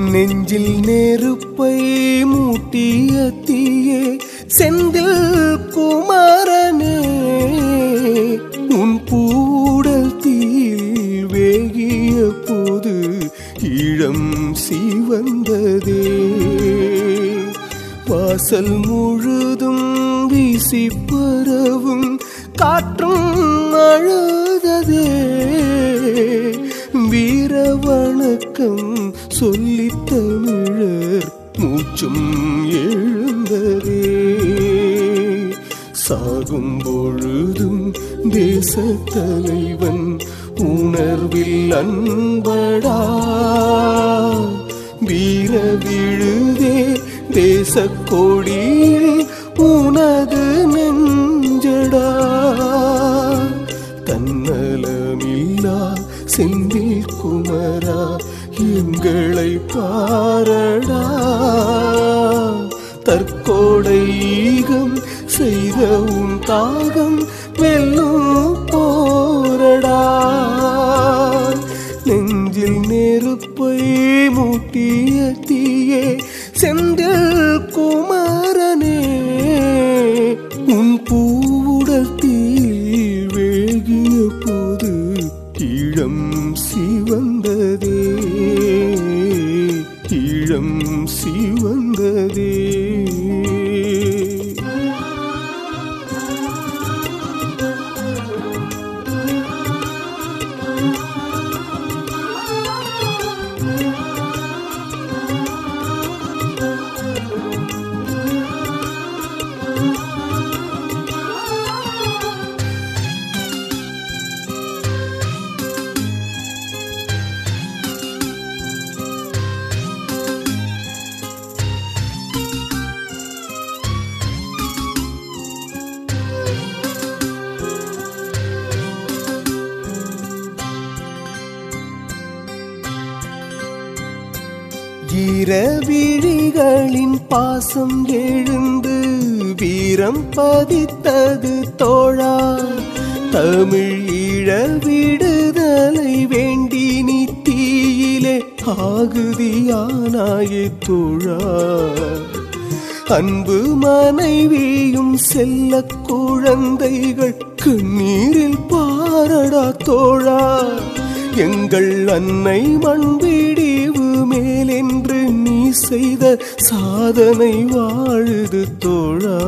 நெஞ்சில் நெருப்பை மூட்டிய தீயே செந்தில் குமாரனே உன் பூடல் தீயில் வேகிய போது ஈழம் சீவந்ததே வாசல் முழுதும் வீசி பரவும் காற்றும் அழுததே வீர வணக்கம் சொல்லி தமிழர் மூச்சும் எழுந்ததே சாகும் பொழுதும் தேச தலைவன் உணர்வில் அன்படா வீர விழுதே தேச கொடியில் உனது நெஞ்சடா தன்னலமில்லா செந்தில் குமரா எங்களை பாரடா தற்கொடை ஈகம் செய்த உன் தாகம் வெல்லும் போரடா நெஞ்சில் நெருப்பை மூட்டிய தீயே செந்தில் குமாரனே உன் பூவுடல் தீயில் வேகிய போது ஈழம் சிவந்ததே ஈழம் சிவந்ததே ஈரவிழிகளின் பாசம் எழுந்து வீரம் பதித்தது தோழா தமிழ் ஈழ விடுதலை வேண்டி நீ தீயிலே ஆகுதியானாயே தோழா அன்பு மனைவியும் செல்ல குழந்தைகள் கண்ணீரில் பாரடா தோழா எங்கள் அன்னை மண்பிடிவு மேலென்று நீ செய்த சாதனை வாழுது தோழா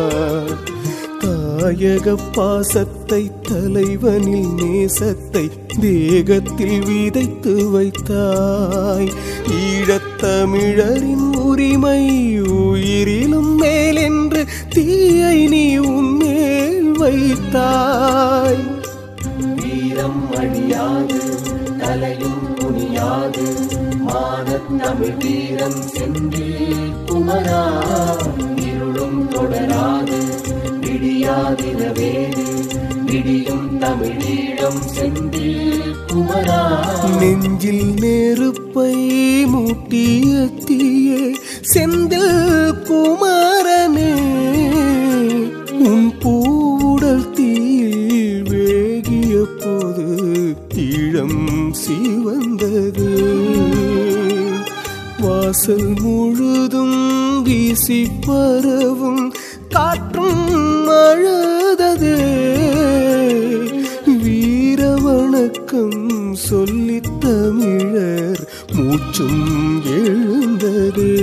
தாயக பாசத்தை தலைவனில் நேசத்தை தேகத்தில் விதைத்து வைத்தாய் ஈழத்தமிழரின் உரிமை உயிரிலும் மேலென்று தீயை நீ உன்மேல் வைத்தாய் வீரம் அழியாது தலையும் குனியாது மானத் தமிழ் வீரம் செந்தில் குமரா இருளும் தொடராது விடியாதிரவேது விடியும் தமிழீழம் செந்தில் குமரா நெஞ்சில் நெருப்பை மூட்டிய தீயே செந்தில் குமாரனே உன் பூவுடல் தீயில் வேகிய போது ஈழம் சிவந்தது வாசல் முழுதும் வீசி பரவும் காற்றும் அழுததே வீர வணக்கம் சொல்லி தமிழர் மூச்சும் எழுந்ததே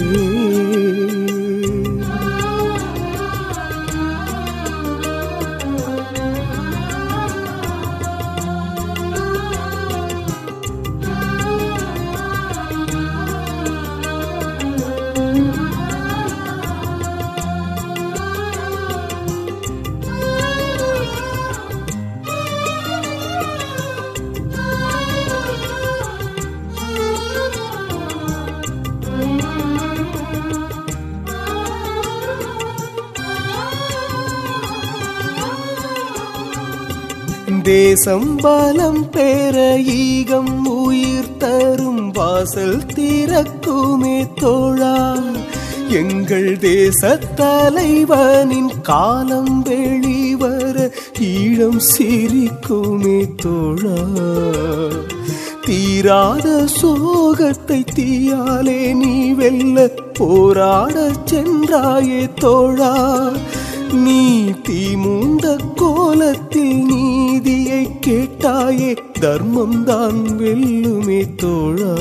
தேசம் பலம் பெற ஈகம் உயிர் தரும் வாசல் திறக்குமே தோழா எங்கள் தேச தலைவனின் காலம் வெளிவர ஈழம் சிரிக்குமே தோழா தீராத சோகத்தை தீயாலே நீ வெல்ல போராடச் சென்றாயே தோழா நீ தீ மூண்ட கோலத்தில் நீதியை கேட்டாயே தர்மம் தான் வெல்லுமே தோழா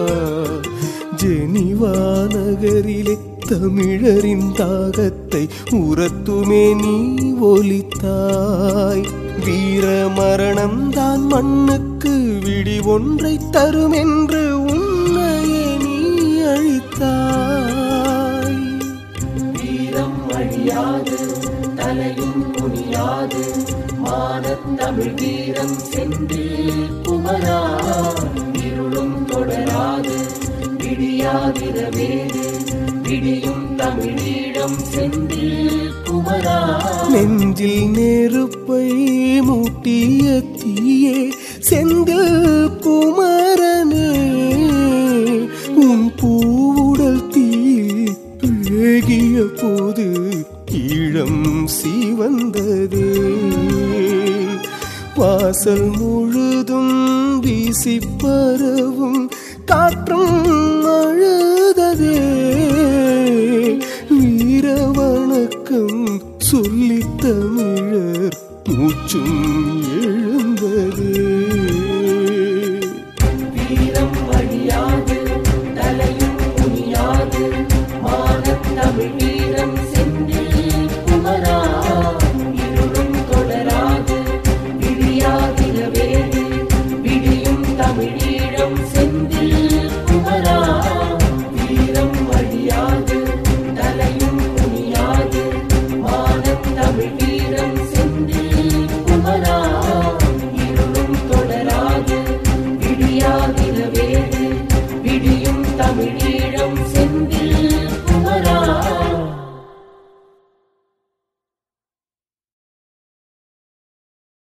ஜெனிவா நகரிலே தமிழரின் தாகத்தை உரத்துமே நீ ஒலித்தாய் வீர மரணம் தான் மண்ணுக்கு விடி ஒன்றை தரும் என்று உன்னையே நீ அழித்தாய் வீரம் அழியாது தலையும் குனியாது மானத் தமிழ் வீரம் செந்தில் குமரா இருளும் தொடராது விடியாதிரவேது விடியும் தமிழீழம் செந்தில் குமரா நெஞ்சில் நெருப்பை மூட்டிய தீயே செந்தில் குமரனே உன் பூவுடல் தீயில் வேகிய போது ஈழம் சீவந்ததே வாசல் முழுதும் வீசி பரவும் காற்றும் அழுததே வீர வணக்கம் சொல்லி தமிழர் மூச்சும் எழு